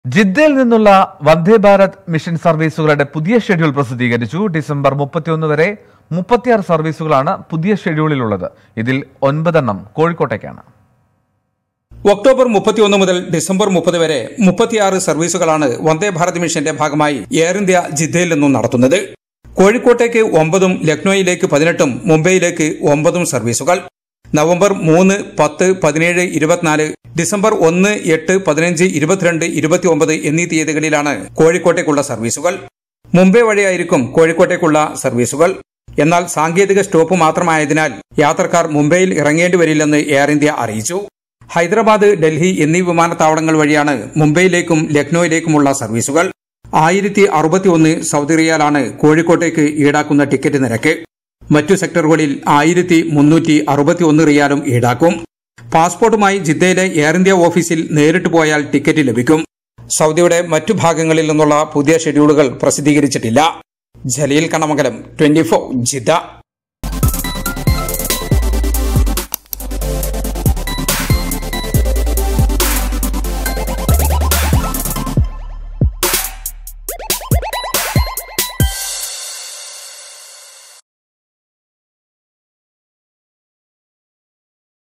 ജിദ്ദയിൽ നിന്നുള്ള വന്ദേ ഭാരത് മിഷൻ സർവീസുകളുടെ പുതിയ ഷെഡ്യൂൾ പ്രസിദ്ധീകരിച്ചു ഡിസംബർ മുപ്പത്തിയൊന്ന് വരെ മുപ്പത്തിയാറ് സർവീസുകളാണ് പുതിയ ഷെഡ്യൂളിലുള്ളത് ഇതിൽ ഒൻപതെണ്ണം കോഴിക്കോട്ടേക്കാണ് ഒക്ടോബർ മുപ്പത്തിയൊന്ന് മുതൽ ഡിസംബർ മുപ്പത് വരെ മുപ്പത്തിയാറ് സർവീസുകളാണ് വന്ദേ ഭാരത് മിഷന്റെ ഭാഗമായി എയർ ഇന്ത്യ ജിദ്ദയിൽ നിന്നും നടത്തുന്നത് കോഴിക്കോട്ടേക്ക് ഒമ്പതും ലക്നോയിലേക്ക് പതിനെട്ടും മുംബൈയിലേക്ക് ഒമ്പതും സർവീസുകൾ നവംബർ മൂന്ന് പത്ത് പതിനേഴ് ഇരുപത്തിനാല് ഡിസംബർ ഒന്ന് എട്ട് പതിനഞ്ച് ഇരുപത്തിരണ്ട് ഇരുപത്തിയൊമ്പത് എന്നീ തീയതികളിലാണ് കോഴിക്കോട്ടേക്കുള്ള സർവീസുകൾ മുംബൈ വഴിയായിരിക്കും കോഴിക്കോട്ടേക്കുള്ള സർവീസുകൾ എന്നാൽ സാങ്കേതിക സ്റ്റോപ്പ് മാത്രമായതിനാൽ യാത്രക്കാർ മുംബൈയിൽ ഇറങ്ങേണ്ടി വരില്ലെന്ന് എയർ ഇന്ത്യ അറിയിച്ചു ഹൈദരാബാദ് ഡൽഹി എന്നീ വിമാനത്താവളങ്ങൾ വഴിയാണ് മുംബൈയിലേക്കും ലക്നൌയിലേക്കുമുള്ള സർവീസുകൾ ആയിരത്തി അറുപത്തിയൊന്ന് സൗദി റിയാലാണ് കോഴിക്കോട്ടേക്ക് ഈടാക്കുന്ന ടിക്കറ്റ് നിരക്ക് മറ്റു സെക്ടറുകളിൽ ആയിരത്തി മുന്നൂറ്റി അറുപത്തിയൊന്ന് റിയാലും ഈടാക്കും പാസ്പോർട്ടുമായി ജിദ്ദയിലെ എയർ ഇന്ത്യ ഓഫീസിൽ നേരിട്ട് പോയാൽ ടിക്കറ്റ് ലഭിക്കും സൗദിയുടെ മറ്റു ഭാഗങ്ങളിൽ നിന്നുള്ള പുതിയ ഷെഡ്യൂളുകൾ പ്രസിദ്ധീകരിച്ചിട്ടില്ല Jaleel Kanamangalam twenty four Jeddah